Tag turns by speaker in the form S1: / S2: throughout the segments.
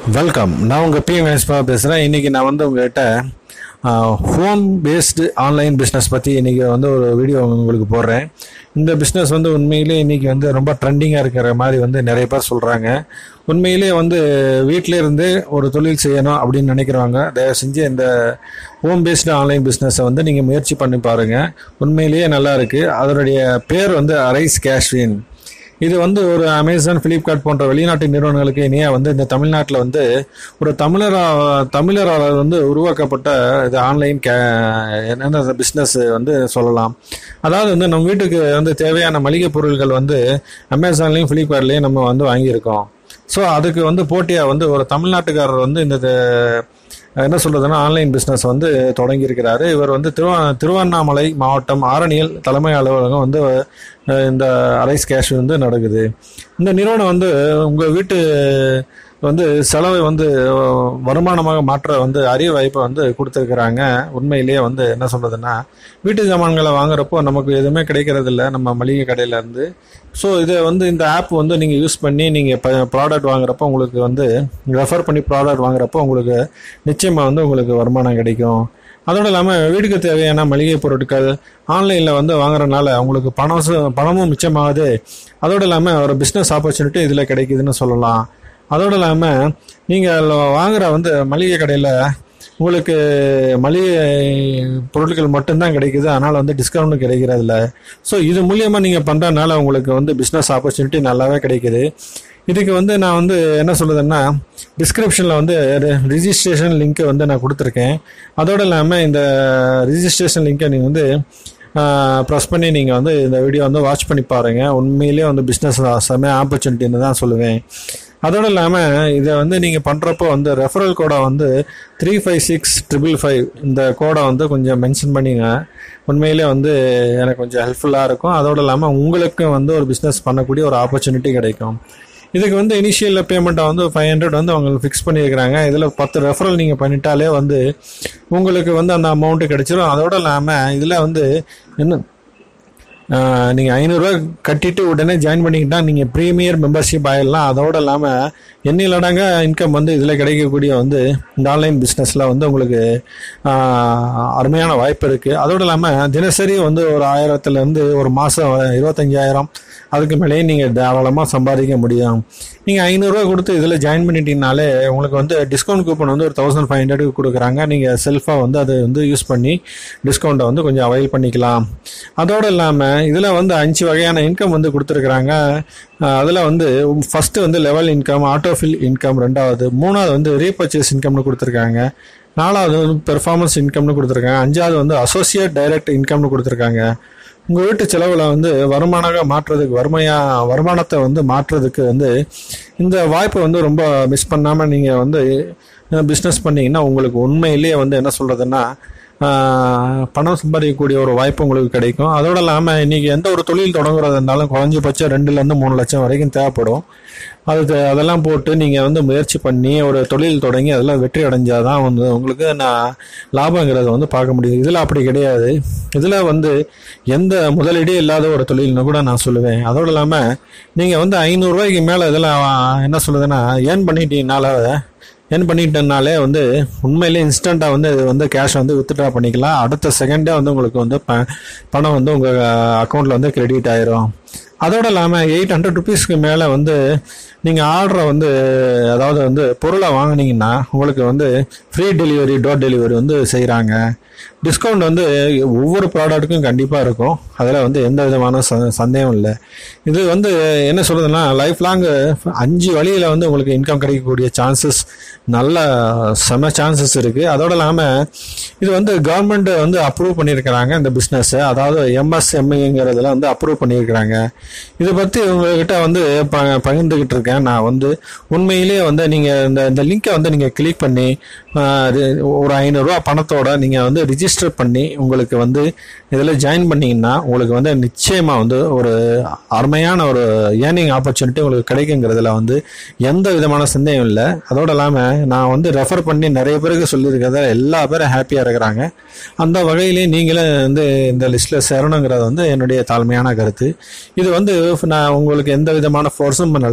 S1: welcome நான் உங்கள் PM வேஸ்பா பேசுகிறேன் இன்றைக்கி நான் வந்து உங்கள்கிட்ட ஹோம் பேஸ்டு ஆன்லைன் பிஸ்னஸ் பற்றி இன்றைக்கி வந்து ஒரு வீடியோ உங்களுக்கு போடுறேன் இந்த பிஸ்னஸ் வந்து உண்மையிலே இன்றைக்கி வந்து ரொம்ப ட்ரெண்டிங்காக இருக்கிற மாதிரி வந்து நிறைய பேர் சொல்கிறாங்க உண்மையிலே வந்து வீட்டிலே இருந்து ஒரு தொழில் செய்யணும் அப்படின்னு நினைக்கிறவங்க தயவு செஞ்சு இந்த ஹோம் பேஸ்டு ஆன்லைன் பிஸ்னஸை வந்து நீங்கள் முயற்சி பண்ணி பாருங்கள் உண்மையிலேயே நல்லா இருக்குது அதனுடைய பேர் வந்து அரைஸ் கேஷ்வின் இது வந்து ஒரு அமேசான் ஃப்ளிப்கார்ட் போன்ற வெளிநாட்டு நிறுவனங்களுக்கு இணையாக வந்து இந்த தமிழ்நாட்டில் வந்து ஒரு தமிழரா தமிழரால் வந்து உருவாக்கப்பட்ட இது ஆன்லைன் கே என்னென்ன பிஸ்னஸ் வந்து சொல்லலாம் அதாவது வந்து நம்ம வீட்டுக்கு வந்து தேவையான மளிகை பொருட்கள் வந்து அமேசான்லேயும் ஃப்ளிப்கார்ட்லேயும் நம்ம வந்து வாங்கியிருக்கோம் ஸோ அதுக்கு வந்து போட்டியாக வந்து ஒரு தமிழ்நாட்டுக்காரர் வந்து இந்த என்ன சொல்றதுன்னா ஆன்லைன் பிஸ்னஸ் வந்து தொடங்கியிருக்கிறாரு இவர் வந்து திருவ திருவண்ணாமலை மாவட்டம் ஆரணியல் தலைமை அலுவலகம் வந்து அஹ், இந்த அரைஸ் கேஷ் வந்து நடக்குது இந்த நிறுவனம் வந்து உங்கள் வீட்டு வந்து செலவை வந்து அஹ், வருமானமாக மாற்ற வந்து அரிய வாய்ப்பை வந்து கொடுத்துருக்குறாங்க உண்மையிலேயே வந்து என்ன சொல்றதுன்னா வீட்டு சாமான்களை வாங்குறப்போ நமக்கு எதுவுமே கிடைக்கிறது இல்ல நம்ம மளிகை கடையில இருந்து ஸோ இதை வந்து இந்த ஆப் வந்து நீங்கள் யூஸ் பண்ணி நீங்கள் இப்போ ப்ராடக்ட் வாங்குறப்போ உங்களுக்கு வந்து ரெஃபர் பண்ணி ப்ராடக்ட் வாங்குறப்போ உங்களுக்கு நிச்சயமாக வந்து உங்களுக்கு வருமானம் கிடைக்கும் அதோடு இல்லாமல் வீட்டுக்கு தேவையான மளிகை பொருட்கள் ஆன்லைனில் வந்து வாங்குறதுனால உங்களுக்கு பணம் சு- பணமும் மிச்சமாகுது அதோடு இல்லாமல் ஒரு பிஸ்னஸ் ஆப்பர்ச்சுனிட்டி இதில் கிடைக்குதுன்னு சொல்லலாம் அதோடு இல்லாமல் நீங்கள் வாங்குற வந்து மளிகை கடையில் உங்களுக்கு மளிகை பொருட்கள் மட்டும்தான் கிடைக்குது அதனால் வந்து டிஸ்கவுண்ட் கிடைக்கிறதில்ல ஸோ இது மூலியமாக நீங்கள் பண்ணுறதுனால உங்களுக்கு வந்து பிஸ்னஸ் ஆப்பர்ச்சுனிட்டி நல்லாவே கிடைக்குது இதுக்கு வந்து நான் வந்து என்ன சொல்லுதுன்னா டிஸ்கிரிப்ஷனில் வந்து ரிஜிஸ்ட்ரேஷன் லிங்க் வந்து நான் கொடுத்துருக்கேன் அதோடு இல்லாமல் இந்த ரிஜிஸ்ட்ரேஷன் லிங்க்கை நீங்கள் வந்து ப்ரெஸ் பண்ணி நீங்கள் வந்து இந்த வீடியோ வந்து வாட்ச் பண்ணி பாருங்கள் உண்மையிலேயே வந்து பிஸ்னஸ் செம்ம ஆப்பர்ச்சுனிட்டின்னு தான் சொல்லுவேன் அதோடு இல்லாமல் இதை வந்து நீங்கள் பண்ணுறப்போ வந்து ரெஃபரல் கோடை வந்து three five six triple five இந்த கோடை வந்து கொஞ்சம் மென்ஷன் பண்ணிங்க உண்மையிலே வந்து எனக்கு கொஞ்சம் ஹெல்ப்ஃபுல்லாக இருக்கும் அதோடு இல்லாமல் உங்களுக்கும் வந்து ஒரு பிஸ்னஸ் பண்ணக்கூடிய ஒரு ஆப்பர்ச்சுனிட்டி கிடைக்கும் இதுக்கு வந்து இனிஷியல் பேமெண்ட்டை வந்து ஃபைவ் ஹண்ட்ரட் வந்து அவங்க ஃபிக்ஸ் பண்ணியிருக்கிறாங்க இதில் பத்து ரெஃபரல் நீங்கள் பண்ணிட்டாலே வந்து உங்களுக்கு வந்து அந்த அமௌண்ட்டு கிடைச்சிரும் அதோடு இல்லாமல் இதில் வந்து என்ன நீங்கள் ஐநூறுரூவா கட்டிட்டு உடனே ஜாயின் பண்ணிக்கிட்டா நீங்கள் ப்ரீமியர் மெம்பர்ஷிப் ஆயிடலாம் அதோடு இல்லாமல் எண்ணிலடங்க இன்கம் வந்து இதில் கிடைக்கக்கூடிய வந்து இந்த ஆன்லைன் பிஸ்னஸில் வந்து உங்களுக்கு ஆஹ், அருமையான வாய்ப்பு இருக்குது அதோடு இல்லாமல் தினசரி வந்து ஒரு ஆயிரத்துலேருந்து ஒரு மாதம் இருபத்தஞ்சாயிரம் அதுக்கு மேலேயே நீங்கள் தாராளமாக சம்பாதிக்க முடியும் நீங்கள் ஐநூறுரூவா கொடுத்து இதில் ஜாயின் பண்ணிட்டீங்கனாலே உங்களுக்கு வந்து டிஸ்கவுண்ட் கூப்பன் வந்து ஒரு தௌசண்ட் ஃபைவ் ஹண்ட்ரடுக்கு கொடுக்குறாங்க நீங்கள் செல்ஃபாக வந்து அதை வந்து யூஸ் பண்ணி டிஸ்கவுண்ட்டை வந்து கொஞ்சம் அவைல் பண்ணிக்கலாம் அதோடு இல்லாமல் இதில் வந்து அஞ்சு வகையான இன்கம் வந்து கொடுத்துருக்குறாங்க அதில் வந்து ஃபஸ்ட்டு வந்து லெவல் இன்கம் ஆட்டோஃபில் இன்கம் ரெண்டாவது மூணாவது வந்து ரீபர்ச்சேஸ் இன்கம்னு கொடுத்துருக்காங்க நாலாவது வந்து பெர்ஃபார்மன்ஸ் இன்கம்னு கொடுத்துருக்காங்க அஞ்சாவது வந்து அசோசியேட் டைரக்ட் இன்கம்னு கொடுத்துருக்காங்க உங்கள் வீட்டு செலவில் வந்து வருமானமாக மாற்றுறதுக்கு வறுமையா வருமானத்தை வந்து மாற்றுறதுக்கு வந்து இந்த வாய்ப்பை வந்து ரொம்ப மிஸ் பண்ணாமல் நீங்கள் வந்து பிஸ்னஸ் பண்ணீங்கன்னா உங்களுக்கு உண்மையிலேயே வந்து என்ன சொல்கிறதுன்னா பணம் சம்பாதிக்கக்கூடிய ஒரு வாய்ப்பு உங்களுக்கு கிடைக்கும் அதோடு இல்லாமல் இன்றைக்கி எந்த ஒரு தொழில் தொடங்குறது இருந்தாலும் குறைஞ்சபட்சம் ரெண்டுலேருந்து மூணு லட்சம் வரைக்கும் தேவைப்படும் அது தே- அதெல்லாம் போட்டு நீங்கள் வந்து முயற்சி பண்ணி ஒரு தொழில் தொடங்கி அதெல்லாம் வெற்றி அடைஞ்சாதான் வந்து உங்களுக்கு நான் லாபங்கிறத வந்து பார்க்க முடியுது இதில் அப்படி கிடையாது இதில் வந்து எந்த முதலீடே இல்லாத ஒரு தொழில்னு கூட நான் சொல்லுவேன் அதோடு இல்லாமல் நீங்கள் வந்து ஐநூறுரூவாய்க்கு மேலே இதெல்லாம் என்ன சொல்லுதுன்னா ஏர்ன் பண்ணிட்டீங்கனால ஏர்ன் பண்ணிட்டனாலே வந்து உண்மையிலே இன்ஸ்டண்ட்டாக வந்து இது வந்து கேஷ் வந்து வித்ட்ரா பண்ணிக்கலாம் அடுத்த செகண்டே வந்து உங்களுக்கு வந்து ப பணம் வந்து உங்கள் அக்கௌண்ட்டில் வந்து கிரெடிட் ஆயிரும் அதோடு இல்லாமல் எயிட் ஹண்ட்ரட் ருபீஸ்க்கு மேலே வந்து நீங்கள் ஆர்டரை வந்து அதாவது வந்து பொருளை வாங்குனீங்கன்னா உங்களுக்கு வந்து ஃப்ரீ டெலிவரி டோர் டெலிவரி வந்து செய்கிறாங்க டிஸ்கவுண்ட் வந்து ஒவ்வொரு ப்ராடக்ட்டுக்கும் கண்டிப்பாக இருக்கும் அதில் வந்து எந்த விதமான ச- சந்தேகம் இல்லை இது வந்து என்ன சொல்றதுன்னா லைஃப் லாங் அஞ்சு வழியில் வந்து உங்களுக்கு இன்கம் கிடைக்கக்கூடிய சான்சஸ் நல்ல செம சான்சஸ் இருக்குது அதோடு இல்லாமல் இது வந்து கவர்மெண்ட் வந்து அப்ரூவ் பண்ணியிருக்கிறாங்க இந்த பிஸ்னஸ் அதாவது எம்எஸ்எம்இங்கிறதுல வந்து அப்ரூவ் பண்ணியிருக்கிறாங்க இதை பற்றி உங்ககிட்ட வந்து ப பகிர்ந்துக்கிட்டு இருக்கேன் நான் வந்து உண்மையிலேயே வந்து நீங்கள் இந்த இந்த லிங்கை வந்து நீங்கள் கிளிக் பண்ணி ஆஹ், ரி- ஒரு ஐநூறுரூவா பணத்தோட நீங்கள் வந்து ரிஜிஸ்டர் பண்ணி உங்களுக்கு வந்து இதில் ஜாயின் பண்ணீங்கன்னா உங்களுக்கு வந்து நிச்சயமாக வந்து ஒரு அருமையான ஒரு ஏர்னிங் ஆப்பர்ச்சுனிட்டி உங்களுக்கு கிடைக்குங்கிறதுல வந்து எந்த விதமான சந்தேகம் இல்லை அதோடு இல்லாமல் நான் வந்து ரெஃபர் பண்ணி நிறைய பேருக்கு சொல்லியிருக்கிறத எல்லா பேரும் ஹாப்பியாக இருக்கிறாங்க அந்த வகையிலே நீங்களும் வந்து இந்த லிஸ்ட்டில் சேரணுங்கிறது வந்து என்னுடைய தாழ்மையான கருத்து இது வந்து நான் உங்களுக்கு எந்த விதமான ஃபோர்ஸும் பண்ணலை வில்லிங்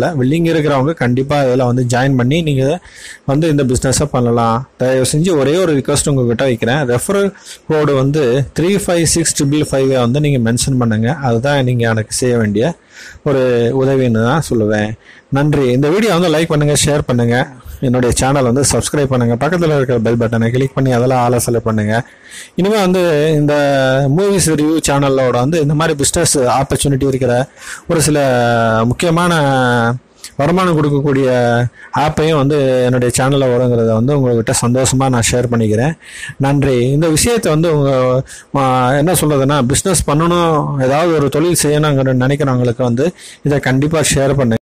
S1: பெண்டிங் இருக்கிறவங்க கண்டிப்பாக இதில் வந்து ஜாயின் பண்ணி நீங்கள் வந்து இந்த பிஸ்னஸை பண்ணலாம் தயவு செஞ்சு ஒரே ஒரு ரிக்வஸ்ட் உங்ககிட்ட வைக்கிறேன் ரெஃபரல் கோடு வந்து த்ரீ ஃபைவ் சிக்ஸ் ட்ரிபிள் ஃபைவை வந்து நீங்கள் மென்ஷன் பண்ணுங்கள் அதுதான் நீங்கள் எனக்கு செய்ய வேண்டிய ஒரு உதவின்னு தான் சொல்லுவேன் நன்றி இந்த வீடியோ வந்து லைக் பண்ணுங்கள் ஷேர் பண்ணுங்கள் என்னுடைய சேனல் வந்து சப்ஸ்கிரைப் பண்ணுங்கள் பக்கத்தில் இருக்கிற பெல் பட்டனை கிளிக் பண்ணி அதெல்லாம் ஆளை செலக்ட் பண்ணுங்கள் இனிமேல் வந்து இந்த மூவிஸ் ரிவ்யூ சேனலோட வந்து இந்த மாதிரி பிஸ்னஸ் ஆப்பர்ச்சுனிட்டி இருக்கிற ஒரு சில முக்கியமான வருமானம் கொடுக்கக்கூடிய ஆப்பையும் வந்து என்னுடைய சேனலில் வருங்கிறத வந்து உங்கள்கிட்ட சந்தோஷமாக நான் ஷேர் பண்ணிக்கிறேன் நன்றி இந்த விஷயத்தை வந்து உங்கள் என்ன சொல்கிறதுன்னா பிஸ்னஸ் பண்ணணும் ஏதாவது ஒரு தொழில் செய்யணுங்கிற நினைக்கிறவங்களுக்கு வந்து இதை கண்டிப்பாக ஷேர் பண்ணு